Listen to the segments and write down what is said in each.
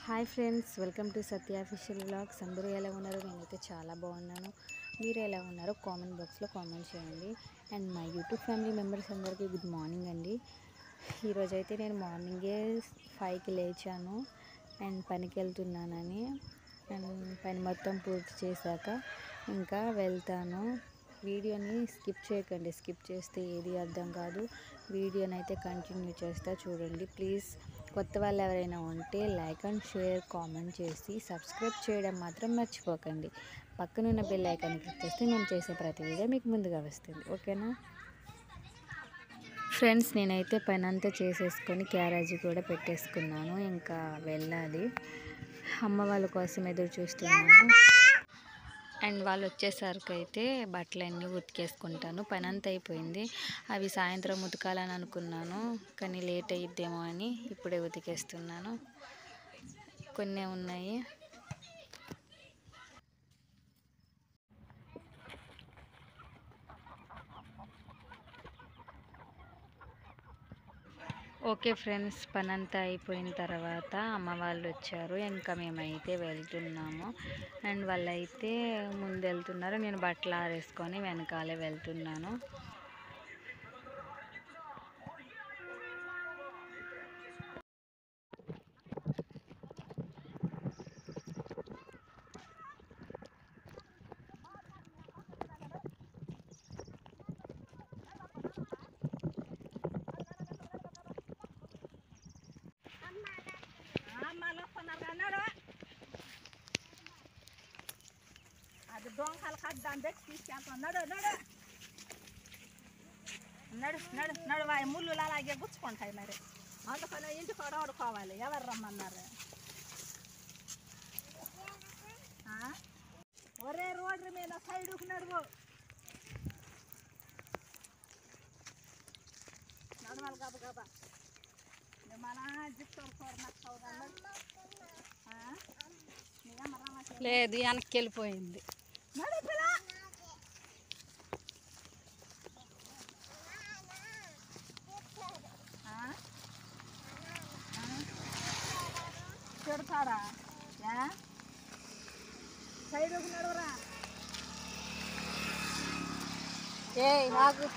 Hi friends welcome to Satya official blogs అందరూ ఎలా ఉన్నారు నేనైతే చాలా బాగున్నాను మీరు ఎలా ఉన్నారో కామెంట్ బాక్స్లో కామెంట్ చేయండి అండ్ మా యూట్యూబ్ ఫ్యామిలీ మెంబర్స్ అందరికీ గుడ్ మార్నింగ్ అండి ఈరోజైతే నేను మార్నింగే ఫైవ్కి లేచాను అండ్ పనికి వెళ్తున్నానని అండ్ పని మొత్తం పూర్తి చేశాక ఇంకా వెళ్తాను వీడియోని స్కిప్ చేయకండి స్కిప్ చేస్తే ఏది అర్థం కాదు వీడియోని అయితే కంటిన్యూ చేస్తా చూడండి ప్లీజ్ కొత్త వాళ్ళు ఎవరైనా ఉంటే లైక్ అండ్ షేర్ కామెంట్ చేసి సబ్స్క్రైబ్ చేయడం మాత్రం మర్చిపోకండి పక్కనున్న బెల్ ఐకాన్ క్లిక్ చేస్తే మేము చేసే ప్రతి వీడియో మీకు ముందుగా వస్తుంది ఓకేనా ఫ్రెండ్స్ నేనైతే పని అంతా చేసేసుకొని క్యారేజీ కూడా పెట్టేసుకున్నాను ఇంకా వెళ్ళాలి అమ్మ వాళ్ళ కోసం ఎదురు చూస్తున్నాను అండ్ వాళ్ళు వచ్చేసరికి అయితే బట్టలన్నీ ఉతికేసుకుంటాను పని అంతా అయిపోయింది అవి సాయంత్రం ఉతకాలని అనుకున్నాను కానీ లేట్ అయ్యిద్దేమో అని ఇప్పుడే ఉతికేస్తున్నాను కొన్ని ఉన్నాయి ఓకే ఫ్రెండ్స్ పని అంతా అయిపోయిన తర్వాత అమ్మ వాళ్ళు వచ్చారు ఇంకా మేమైతే వెళ్తున్నాము అండ్ వాళ్ళైతే ముందు వెళ్తున్నారు నేను బట్టలు ఆరేసుకొని వెనకాలే వెళ్తున్నాను అది దొంగలు కద్దాం తెచ్చి తీసుకెళ్తాం నడు నడు నడు నడు నడు వాయి ముళ్ళు అలాగే గుచ్చుకుంటాయి మరి అందుకని ఇంటి కూడా ఆడుకోవాలి ఎవరు రమ్మన్నారు ఆ? ఒరే రోడ్డు మీద సైడుకు నడువు నడవాలి గబ గబ మన జిప్తో నచ్చవు లేదు వెనక్కి వెళ్ళిపోయింది నడు పిల్ల ఆ? ఆ? తిడతాడా ఏ సైడ్కి నడువురా ఏ నాకు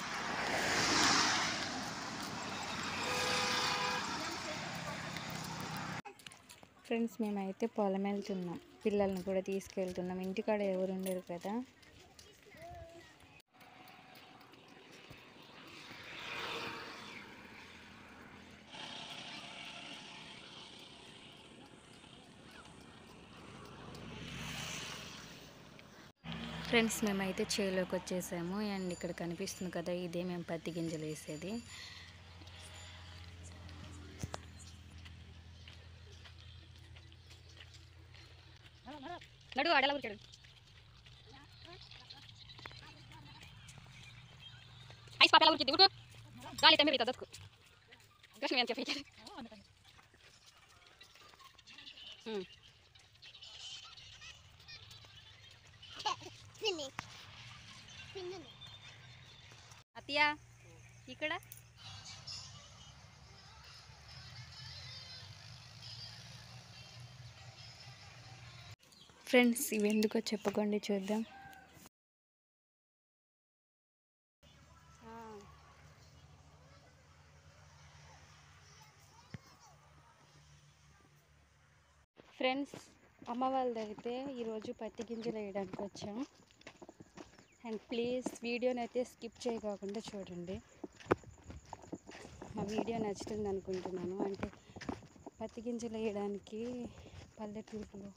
ఫ్రెండ్స్ మేమైతే పొలం వెళ్తున్నాం పిల్లల్ని కూడా తీసుకెళ్తున్నాం ఇంటికాడ ఎవరు ఉండరు కదా ఫ్రెండ్స్ మేమైతే చేలోకి వచ్చేసాము అండ్ ఇక్కడ కనిపిస్తుంది కదా ఇదే మేము పత్తి గింజలు వేసేది నడు అడలా ఊరికాడు ఐస్ పాప ఎలా ఊరికిద్ది ఊరుకో గాలి తెమ్మిరి దత్తుకు కృష్ణ ఎంత ఫీచర్ అత్తయ్య ఇక్కడ ఫ్రెండ్స్ ఇవి ఎందుకో చెప్పుకోండి చూద్దాం ఫ్రెండ్స్ అమ్మ వాళ్ళదైతే ఈరోజు పత్తి గింజలు వేయడానికి వచ్చాం అండ్ ప్లీజ్ వీడియోని అయితే స్కిప్ చేయకోకుండా చూడండి మా వీడియో నచ్చుతుంది అనుకుంటున్నాను అంటే పత్తి గింజలు వేయడానికి పల్లెటూరులో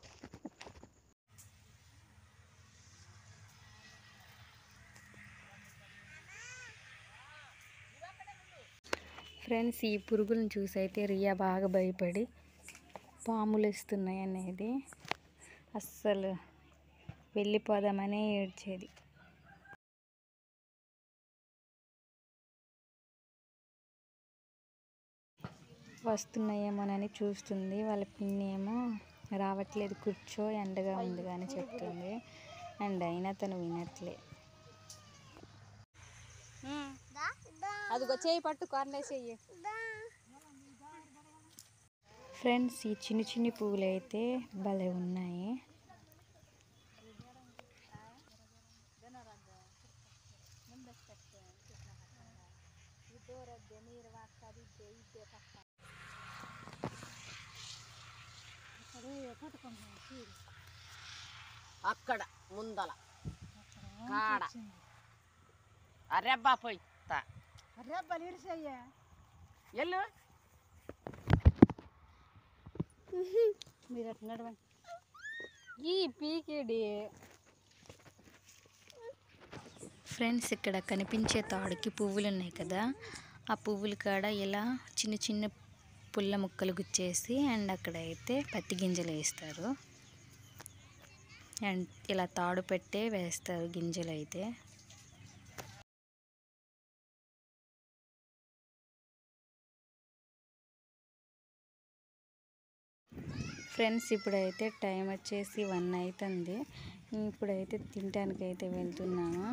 ఫ్రెండ్స్ ఈ పురుగులను చూసి అయితే రియా బాగా భయపడి పాములు వస్తున్నాయి అనేది అస్సలు వెళ్ళిపోదామనే ఏడ్చేది వస్తున్నాయేమోనని చూస్తుంది వాళ్ళ పిన్ని ఏమో రావట్లేదు కూర్చో ఎండగా ఉంది కానీ చెప్తుంది అండ్ అయినా తను వినట్లే అదిగో చేయి పట్టు కార్నేసేయి ఫ్రెండ్స్ ఈ చిన్ని చిన్ని పువ్వులు అయితే భలే ఉన్నాయి అక్కడ ముందల కాడ అరెబ్బా పోయి ఎల్లు మీరు అట్లా నడవండి ఈ పీకేడి ఫ్రెండ్స్ ఇక్కడ కనిపించే తాడుకి పువ్వులు ఉన్నాయి కదా ఆ పువ్వుల కాడ ఇలా చిన్న చిన్న పుల్ల ముక్కలు గుచ్చేసి అండ్ అక్కడ అయితే పత్తి గింజలు వేస్తారు అండ్ ఇలా తాడు పెట్టే వేస్తారు గింజలు అయితే ఫ్రెండ్స్ ఇప్పుడైతే టైం వచ్చేసి వన్ అవుతుంది ఇప్పుడైతే తినడానికి అయితే వెళ్తున్నాము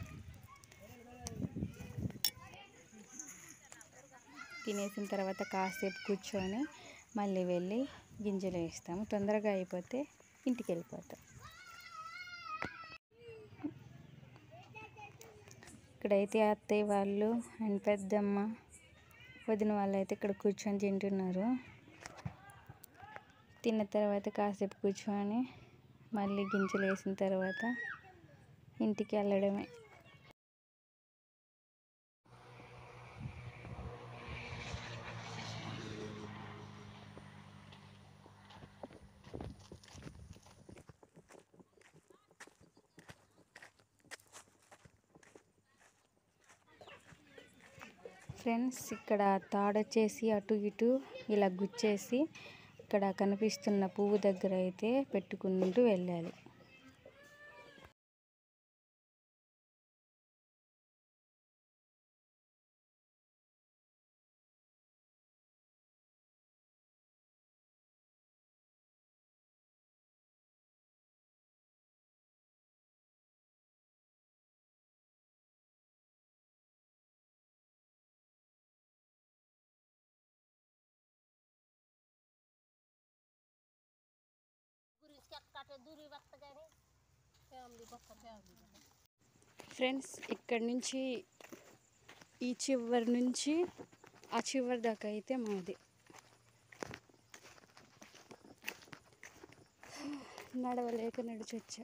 తినేసిన తర్వాత కాసేపు కూర్చొని మళ్ళీ వెళ్ళి గింజలు వేస్తాము తొందరగా అయిపోతే ఇంటికి వెళ్ళిపోతాం ఇక్కడైతే అత్తయ్య వాళ్ళు అండ్ పెద్దమ్మ వదిన వాళ్ళు అయితే ఇక్కడ కూర్చొని తింటున్నారు తిన్న తర్వాత కాసేపు కూర్చొని మళ్ళీ గింజలు వేసిన తర్వాత ఇంటికి వెళ్ళడమే ఫ్రెండ్స్ ఇక్కడ తాడొచ్చేసి అటు ఇటు ఇలా గుచ్చేసి ఇక్కడ కనిపిస్తున్న పువ్వు దగ్గర అయితే పెట్టుకుంటూ వెళ్ళాలి ఫ్రెండ్స్ ఇక్కడ నుంచి ఈ చివరి నుంచి ఆ చివరి దాకా అయితే మాది నడవలేక నడిచొచ్చా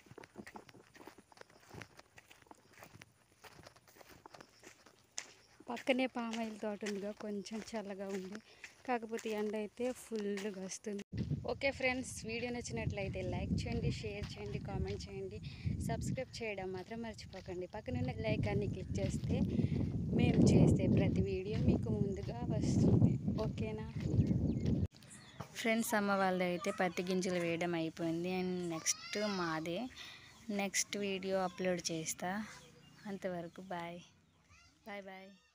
పక్కనే పామాయిల్ తోట ఉందిగా కొంచెం చల్లగా ఉంది కాకపోతే ఎండ అయితే ఫుల్గా వస్తుంది ఓకే ఫ్రెండ్స్ వీడియో నచ్చినట్లయితే లైక్ చేయండి షేర్ చేయండి కామెంట్ చేయండి సబ్స్క్రైబ్ చేయడం మాత్రం మర్చిపోకండి పక్కనున్న లైకాన్ని క్లిక్ చేస్తే మేము చేసే ప్రతి వీడియో మీకు ముందుగా వస్తుంది ఓకేనా ఫ్రెండ్స్ అమ్మ వాళ్ళది అయితే పత్తి గింజలు వేయడం అయిపోయింది అండ్ నెక్స్ట్ మాదే నెక్స్ట్ వీడియో అప్లోడ్ చేస్తా అంతవరకు బాయ్ బాయ్ బాయ్